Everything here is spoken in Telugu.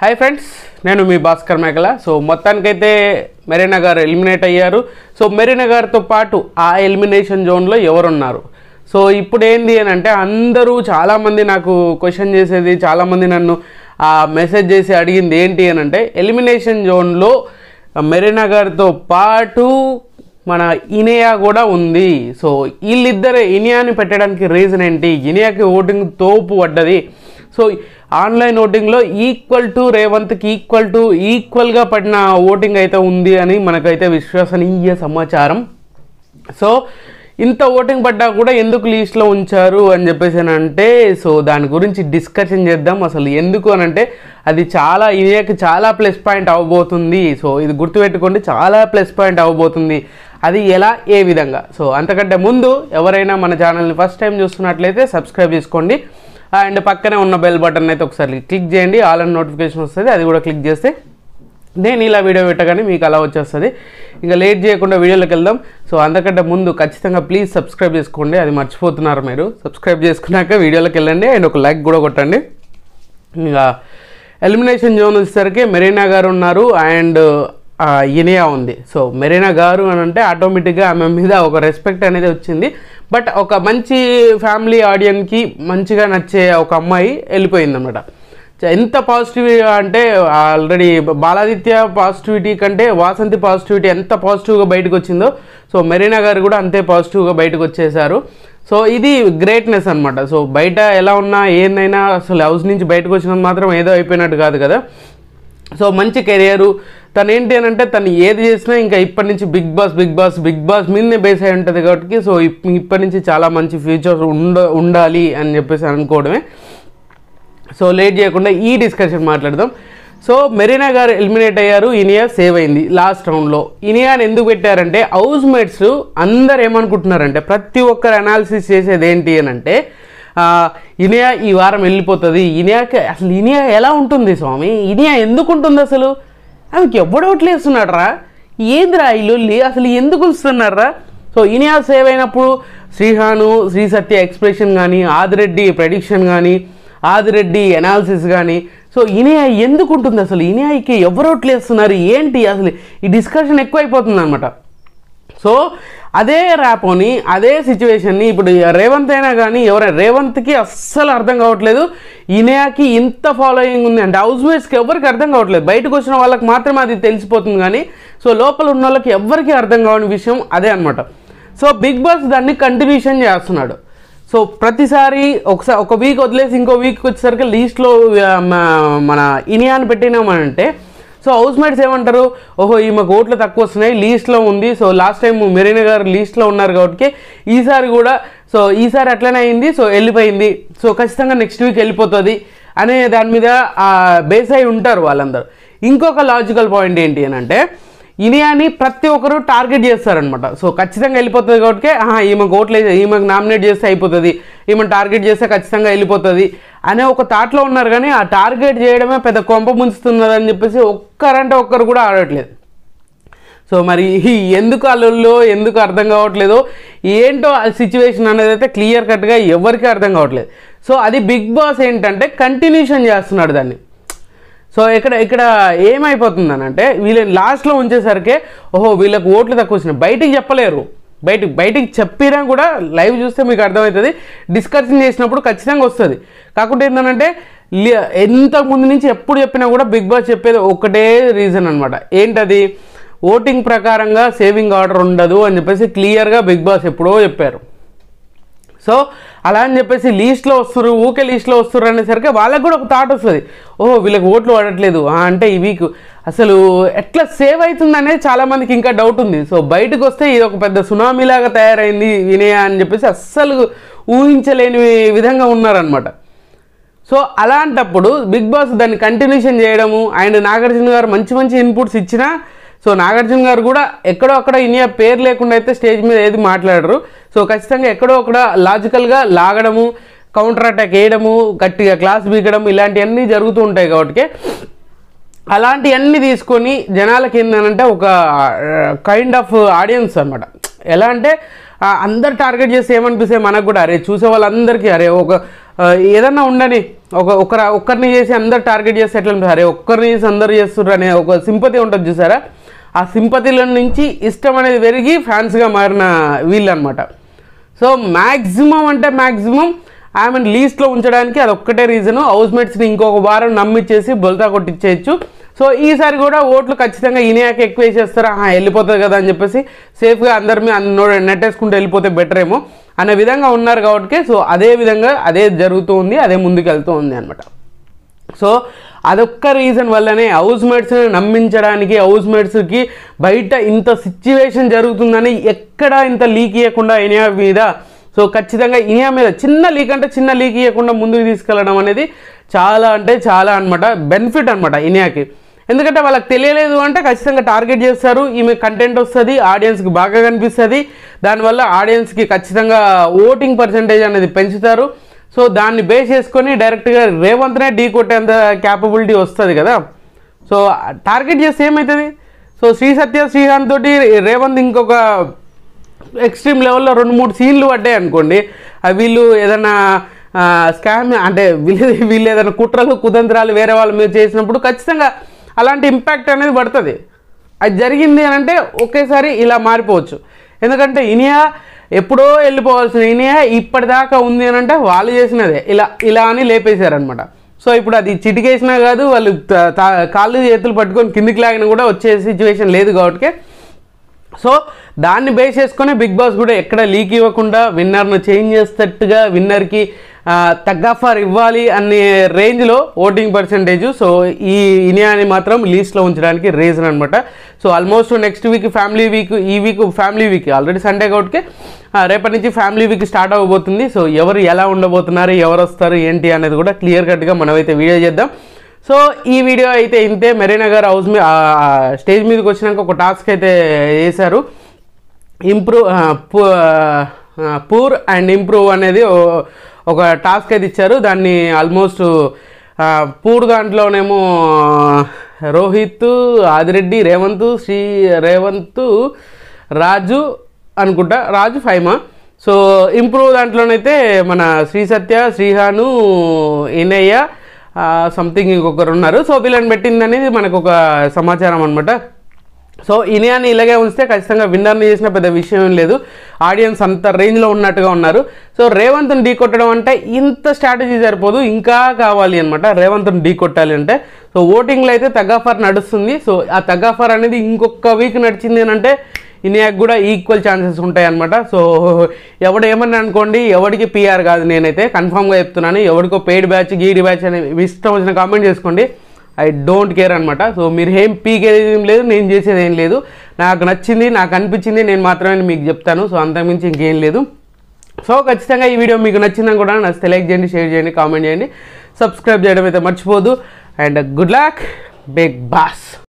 హాయ్ ఫ్రెండ్స్ నేను మీ భాస్కర్ మేకల సో మొత్తానికైతే మెరీనా గారు ఎలిమినేట్ అయ్యారు సో మెరీనా గారితో పాటు ఆ ఎలిమినేషన్ జోన్లో ఎవరున్నారు సో ఇప్పుడు ఏంది అని అంటే అందరూ చాలామంది నాకు క్వశ్చన్ చేసేది చాలామంది నన్ను ఆ మెసేజ్ చేసి అడిగింది ఏంటి అని అంటే ఎలిమినేషన్ జోన్లో మెరీనా గారితో పాటు మన ఇనియా కూడా ఉంది సో వీళ్ళిద్దరే ఇనియాని పెట్టడానికి రీజన్ ఏంటి ఇనియాకి ఓటింగ్ తోపు పడ్డది సో ఆన్లైన్ ఓటింగ్లో ఈక్వల్ టు రేవంత్కి ఈక్వల్ టు ఈక్వల్గా పడిన ఓటింగ్ అయితే ఉంది అని మనకైతే విశ్వసనీయ సమాచారం సో ఇంత ఓటింగ్ పడ్డా కూడా ఎందుకు లీస్ట్లో ఉంచారు అని చెప్పేసి అని అంటే సో దాని గురించి డిస్కషన్ చేద్దాం అసలు ఎందుకు అని అంటే అది చాలా ఇండియాకి చాలా ప్లస్ పాయింట్ అవ్వబోతుంది సో ఇది గుర్తుపెట్టుకోండి చాలా ప్లస్ పాయింట్ అవ్వబోతుంది అది ఎలా ఏ విధంగా సో అంతకంటే ముందు ఎవరైనా మన ఛానల్ని ఫస్ట్ టైం చూస్తున్నట్లయితే సబ్స్క్రైబ్ చేసుకోండి అండ్ పక్కనే ఉన్న బెల్ బటన్ అయితే ఒకసారి క్లిక్ చేయండి ఆల్ అండ్ నోటిఫికేషన్ వస్తుంది అది కూడా క్లిక్ చేస్తే నేను ఇలా వీడియో పెట్టగానే మీకు అలా వచ్చేస్తుంది ఇంకా లేట్ చేయకుండా వీడియోలోకి వెళ్దాం సో అంతకంటే ముందు ఖచ్చితంగా ప్లీజ్ సబ్స్క్రైబ్ చేసుకోండి అది మర్చిపోతున్నారు మీరు సబ్స్క్రైబ్ చేసుకున్నాక వీడియోలోకి వెళ్ళండి అండ్ ఒక లైక్ కూడా కొట్టండి ఇంకా ఎలిమినేషన్ జోన్ వచ్చేసరికి మెరీనా గారు ఉన్నారు అండ్ ఇనియా ఉంది సో మెరీనా గారు అని అంటే ఆటోమేటిక్గా ఆమె మీద ఒక రెస్పెక్ట్ అనేది వచ్చింది బట్ ఒక మంచి ఫ్యామిలీ ఆడియన్కి మంచిగా నచ్చే ఒక అమ్మాయి వెళ్ళిపోయింది అనమాట ఎంత పాజిటివ్ అంటే ఆల్రెడీ బాలాదిత్య పాజిటివిటీ కంటే వాసంతి పాజిటివిటీ ఎంత పాజిటివ్గా బయటకు వచ్చిందో సో మెరీనా గారు కూడా అంతే పాజిటివ్గా బయటకు వచ్చేసారు సో ఇది గ్రేట్నెస్ అనమాట సో బయట ఎలా ఉన్నా ఏందైనా అసలు హౌస్ నుంచి బయటకు వచ్చినంత మాత్రం ఏదో అయిపోయినట్టు కాదు కదా సో మంచి కెరియరు తను ఏంటి అని అంటే తను ఏది చేసినా ఇంకా ఇప్పటి నుంచి big boss big boss big boss మీదనే బేస్ అయి ఉంటుంది కాబట్టి సో ఇప్- ఇప్పటి నుంచి చాలా మంచి ఫ్యూచర్ ఉండ ఉండాలి అని చెప్పేసి అనుకోవడమే సో లేట్ చేయకుండా ఈ డిస్కషన్ మాట్లాడదాం సో మెరీనా గారు ఎలిమినేట్ అయ్యారు ఇనియా సేవ్ అయింది లాస్ట్ రౌండ్లో ఇనియాని ఎందుకు పెట్టారంటే హౌస్ మేట్స్ అందరు ఏమనుకుంటున్నారంటే ప్రతి ఒక్కరు అనాలిసిస్ చేసేది ఏంటి అని అంటే ఆ, ఇనియా ఈ వారం వెళ్ళిపోతుంది ఇనియాకి అసలు ఇనియా ఎలా ఉంటుంది స్వామి ఇనియా ఎందుకు ఉంటుంది అసలు ఆమెకి ఎవ్వడోట్లేస్తున్నాడు రా ఏందిరా ఈ లొల్లి అసలు ఎందుకు వస్తున్నారా సో ఇనియా సేవ్ అయినప్పుడు శ్రీహాను శ్రీ సత్య ఎక్స్ప్రెషన్ కానీ ఆదిరెడ్డి ప్రెడిక్షన్ కానీ ఆదిరెడ్డి ఎనాలిసిస్ కానీ సో ఇనియా ఎందుకు ఉంటుంది అసలు ఇనియాకి ఎవరోట్లేస్తున్నారు ఏంటి అసలు ఈ డిస్కషన్ ఎక్కువైపోతుంది అనమాట సో అదే ర్యాపోని అదే సిచ్యువేషన్ని ఇప్పుడు రేవంత్ అయినా కానీ ఎవరైనా రేవంత్కి అస్సలు అర్థం కావట్లేదు ఇనియాకి ఇంత ఫాలోయింగ్ ఉంది అంటే హౌస్ మేట్స్కి ఎవరికి అర్థం కావట్లేదు బయటకు వచ్చిన వాళ్ళకి మాత్రమే అది తెలిసిపోతుంది కానీ సో లోపల ఉన్న వాళ్ళకి ఎవరికి అర్థం కావని విషయం అదే అనమాట సో బిగ్ బాస్ దాన్ని కంటిన్యూషన్ చేస్తున్నాడు సో ప్రతిసారి ఒకసారి ఒక వీక్ వదిలేసి ఇంకో వీక్ వచ్చేసరికి లీస్ట్లో మన ఇనియాని పెట్టినామనంటే సో హౌస్ మేట్స్ ఏమంటారు ఓహో ఈమెకు ఓట్లు తక్కువ వస్తున్నాయి లీస్ట్లో ఉంది సో లాస్ట్ టైం మెరీనా గారు లీస్ట్లో ఉన్నారు కాబట్టి ఈసారి కూడా సో ఈసారి అట్లనే అయింది సో వెళ్ళిపోయింది సో ఖచ్చితంగా నెక్స్ట్ వీక్ వెళ్ళిపోతుంది అనే దాని మీద బేస్ అయి ఉంటారు వాళ్ళందరూ ఇంకొక లాజికల్ పాయింట్ ఏంటి అని అంటే ఇనియాని ప్రతి ఒక్కరు టార్గెట్ చేస్తారనమాట సో ఖచ్చితంగా వెళ్ళిపోతుంది కాబట్టి ఆహా, ఈమెకు ఓట్లు వేసి- ఈమెకు నామినేట్ చేస్తే అయిపోతుంది ఈమెను టార్గెట్ చేస్తే ఖచ్చితంగా వెళ్ళిపోతుంది అనే ఒక థాట్లో ఉన్నారు కానీ ఆ టార్గెట్ చేయడమే పెద్ద కొంప ముంచుతున్నది అని చెప్పేసి ఒక్కరంటే ఒక్కరు కూడా ఆడట్లేదు సో మరి ఈ ఎందుకు అల్లుల్లో ఎందుకు అర్థం కావట్లేదు ఏంటో ఆ సిచ్యువేషన్ అనేది అయితే క్లియర్ కట్గా ఎవరికి అర్థం కావట్లేదు సో అది బిగ్ బాస్ ఏంటంటే కంటిన్యూషన్ చేస్తున్నాడు దాన్ని సో ఇక్కడ ఇక్కడ ఏమైపోతుందని అంటే వీళ్ళని లాస్ట్లో ఉంచేసరికి ఓహో వీళ్ళకి ఓట్లు తక్కువ వచ్చినాయి బయటికి చెప్పలేరు బయటికి బయటికి చెప్పినా కూడా లైవ్ చూస్తే మీకు అర్థమవుతుంది డిస్కషన్ చేసినప్పుడు ఖచ్చితంగా వస్తుంది కాకుంటే ఏంటంటే లి- ఎంత ముందు నుంచి ఎప్పుడు చెప్పినా కూడా బిగ్ బాస్ చెప్పేది ఒకటే రీజన్ అనమాట ఏంటది ఓటింగ్ ప్రకారంగా సేవింగ్ ఆర్డర్ ఉండదు అని చెప్పేసి క్లియర్గా బిగ్ బాస్ ఎప్పుడో చెప్పారు సో అలా అని చెప్పేసి లీస్ట్లో వస్తారు ఊకే లీస్ట్లో వస్తారు అనేసరికి వాళ్ళకి కూడా ఒక థాట్ వస్తుంది ఓహో వీళ్ళకి ఓట్లు పడట్లేదు ఆ, అంటే ఈ వీక్ అసలు ఎట్లా సేవ్ అవుతుంది అనేది చాలామందికి ఇంకా డౌట్ ఉంది సో బయటకు వస్తే ఇది ఒక పెద్ద సునామీలాగా తయారైంది వినయ అని చెప్పేసి అస్సలు ఊహించలేని విధంగా ఉన్నారనమాట సో అలాంటప్పుడు బిగ్ బాస్ దాన్ని కంటిన్యూషన్ చేయడము అండ్ నాగార్జున గారు మంచి మంచి ఇన్పుట్స్ ఇచ్చినా సో నాగార్జున గారు కూడా ఎక్కడో అక్కడ ఇనియా పేరు లేకుండా అయితే స్టేజ్ మీద ఏది మాట్లాడరు సో ఖచ్చితంగా ఎక్కడో అక్కడ లాజికల్గా లాగడము కౌంటర్ అటాక్ వేయడము గట్టిగా క్లాస్ బీకడం ఇలాంటివన్నీ జరుగుతూ ఉంటాయి కాబట్టి అలాంటివన్నీ తీసుకొని జనాలకి ఏంటంటే ఒక కైండ్ ఆఫ్ ఆడియన్స్ అనమాట ఎలా అంటే ఆ, అందరు టార్గెట్ చేస్తే ఏమనిపిస్తే మనకు కూడా అరే చూసే వాళ్ళందరికీ అరే ఒక ఆ, ఏదన్నా ఉండని ఒక ఒకర ఒక్కరిని చేసి అందరు టార్గెట్ చేస్తే ఎట్లా ఉంటుంది అరే ఒక్కరిని చేసి అందరు చేస్తున్నారు అనే ఒక సింపతి ఉంటుంది చూసారా ఆ సింపతిలో నుంచి ఇష్టం అనేది పెరిగి ఫ్యాన్స్గా మారిన వీళ్ళు అనమాట సో మ్యాక్సిమం అంటే మ్యాక్సిమం ఆమెను లీస్ట్లో ఉంచడానికి అది ఒక్కటే రీజను హౌస్మేట్స్ని ఇంకొక వారం నమ్మిచ్చేసి బొల్తా కొట్టించేయచ్చు సో ఈసారి కూడా ఓట్లు ఖచ్చితంగా ఈయనయాక ఎక్కువ వేసేస్తారా ఆహా, వెళ్ళిపోతుంది కదా అని చెప్పేసి సేఫ్గా అందరి మీద అన్నో నెట్టేసుకుంటూ వెళ్ళిపోతే బెటర్ ఏమో అనే విధంగా ఉన్నారు కాబట్టి సో అదే విధంగా అదే జరుగుతూ ఉంది అదే ముందుకు వెళ్తూ ఉంది అనమాట సో అదొక్క రీజన్ వల్లనే హౌస్ మేట్స్ని నమ్మించడానికి హౌస్ మేట్స్కి బయట ఇంత సిచ్యువేషన్ జరుగుతుందని ఎక్కడ ఇంత లీక్ ఇవ్వకుండా ఇనియా మీద సో ఖచ్చితంగా ఇనియా మీద చిన్న లీక్ అంటే చిన్న లీక్ ఇవ్వకుండా ముందుకు తీసుకెళ్ళడం అనేది చాలా అంటే చాలా అనమాట బెనిఫిట్ అనమాట ఇనియాకి ఎందుకంటే వాళ్ళకి తెలియలేదు అంటే ఖచ్చితంగా టార్గెట్ చేస్తారు ఈమె కంటెంట్ వస్తుంది ఆడియన్స్కి బాగా కనిపిస్తుంది దానివల్ల ఆడియన్స్కి ఖచ్చితంగా ఓటింగ్ పర్సంటేజ్ అనేది పెంచుతారు సో దాన్ని బేస్ చేసుకొని డైరెక్ట్గా రేవంత్నే ఢీ కొట్టేంత క్యాపబిలిటీ వస్తుంది కదా సో టార్గెట్ చేస్తే ఏమవుతుంది సో శ్రీ సత్య శ్రీకాంత్ తోటి రేవంత్ ఇంకొక ఎక్స్ట్రీమ్ లెవెల్లో రెండు మూడు సీన్లు పడ్డాయి అనుకోండి అవి వీళ్ళు ఏదైనా స్కామ్ అంటే వీళ్ళు వీళ్ళు ఏదైనా కుట్రలు కుతంత్రాలు వేరే వాళ్ళ మీద చేసినప్పుడు ఖచ్చితంగా అలాంటి ఇంపాక్ట్ అనేది పడుతుంది అది జరిగింది అని అంటే ఒకేసారి ఇలా మారిపోవచ్చు ఎందుకంటే ఇనియా ఎప్పుడో వెళ్ళిపోవాల్సిన ఇనియా ఇప్పటిదాకా ఉంది అని అంటే వాళ్ళు చేసినదే ఇలా ఇలా అని లేపేశారనమాట సో ఇప్పుడు అది చిటికేసినా కాదు వాళ్ళు త- తా- కాళ్ళు చేతులు పట్టుకొని కిందికి లాగిన కూడా వచ్చే సిచ్యువేషన్ లేదు కాబట్టి సో దాన్ని బేస్ చేసుకొని బిగ్ బాస్ కూడా ఎక్కడ లీక్ ఇవ్వకుండా విన్నర్ను చేంజ్ చేసేటట్టుగా విన్నర్కి తగ్గ ఫర్ ఇవ్వాలి అనే రేంజ్లో ఓటింగ్ పర్సంటేజ్ సో ఈ ఇనియాని మాత్రం లీస్ట్లో ఉంచడానికి రీజన్ అనమాట so almost next week family week ఈ week family week already Sunday కాబట్టి రేపటి నుంచి ఫ్యామిలీ వీక్ స్టార్ట్ అవ్వబోతుంది సో ఎవరు ఎలా ఉండబోతున్నారు ఎవరు వస్తారు ఏంటి అనేది కూడా క్లియర్ కట్గా మనమైతే వీడియో చేద్దాం సో ఈ వీడియో అయితే ఇంతే మెరీనా గారు హౌస్ మీ స్టేజ్ మీదకి వచ్చినాక ఒక టాస్క్ అయితే చేశారు ఇంప్రూవ్ పూర్ అండ్ ఇంప్రూవ్ అనేది ఓ- ఒక టాస్క్ అయితే ఇచ్చారు దాన్ని ఆల్మోస్ట్ పూర్ దాంట్లోనేమో రోహిత్ ఆదిరెడ్డి రేవంత్ శ్రీ రేవంత్ రాజు అనుకుంటా రాజు ఫైమా సో ఇంప్రూవ్ దాంట్లోనైతే మన శ్రీ సత్య శ్రీహాను ఇనయ్య సంథింగ్ ఇంకొకరు ఉన్నారు సో వీళ్ళని పెట్టింది అనేది మనకు ఒక సమాచారం అనమాట సో ఇనియాని ఇలాగే ఉంచితే ఖచ్చితంగా విన్నర్ని చేసిన పెద్ద విషయం ఏం లేదు ఆడియన్స్ అంత రేంజ్లో ఉన్నట్టుగా ఉన్నారు సో రేవంత్ని ఢీ కొట్టడం అంటే ఇంత స్ట్రాటజీ సరిపోదు ఇంకా కావాలి అనమాట రేవంత్ని ఢీ కొట్టాలి అంటే సో ఓటింగ్లో అయితే తగ్గాఫర్ నడుస్తుంది సో ఆ తగ్గాఫర్ అనేది ఇంకొక వీక్ నడిచింది అని అంటే ఇనియాకి కూడా ఈక్వల్ ఛాన్సెస్ ఉంటాయి అనమాట సో ఎవడు ఏమన్నా అనుకోండి ఎవడికి పిఆర్ కాదు నేనైతే కన్ఫామ్గా చెప్తున్నాను ఎవడికో పెయిడ్ బ్యాచ్ గీడి బ్యాచ్ అని మీ ఇష్టం వచ్చిన కామెంట్ చేసుకోండి ఐ డోంట్ కేర్ అనమాట సో మీరు ఏం పీకేది ఏం లేదు నేను చేసేది ఏం లేదు నాకు నచ్చింది నాకు అనిపించింది నేను మాత్రమే మీకు చెప్తాను సో అంతకుమించి ఇంకేం లేదు సో ఖచ్చితంగా ఈ వీడియో మీకు నచ్చిందని కూడా నచ్చితే లైక్ చేయండి షేర్ చేయండి కామెంట్ చేయండి సబ్స్క్రైబ్ చేయడం అయితే మర్చిపోదు and good luck big boss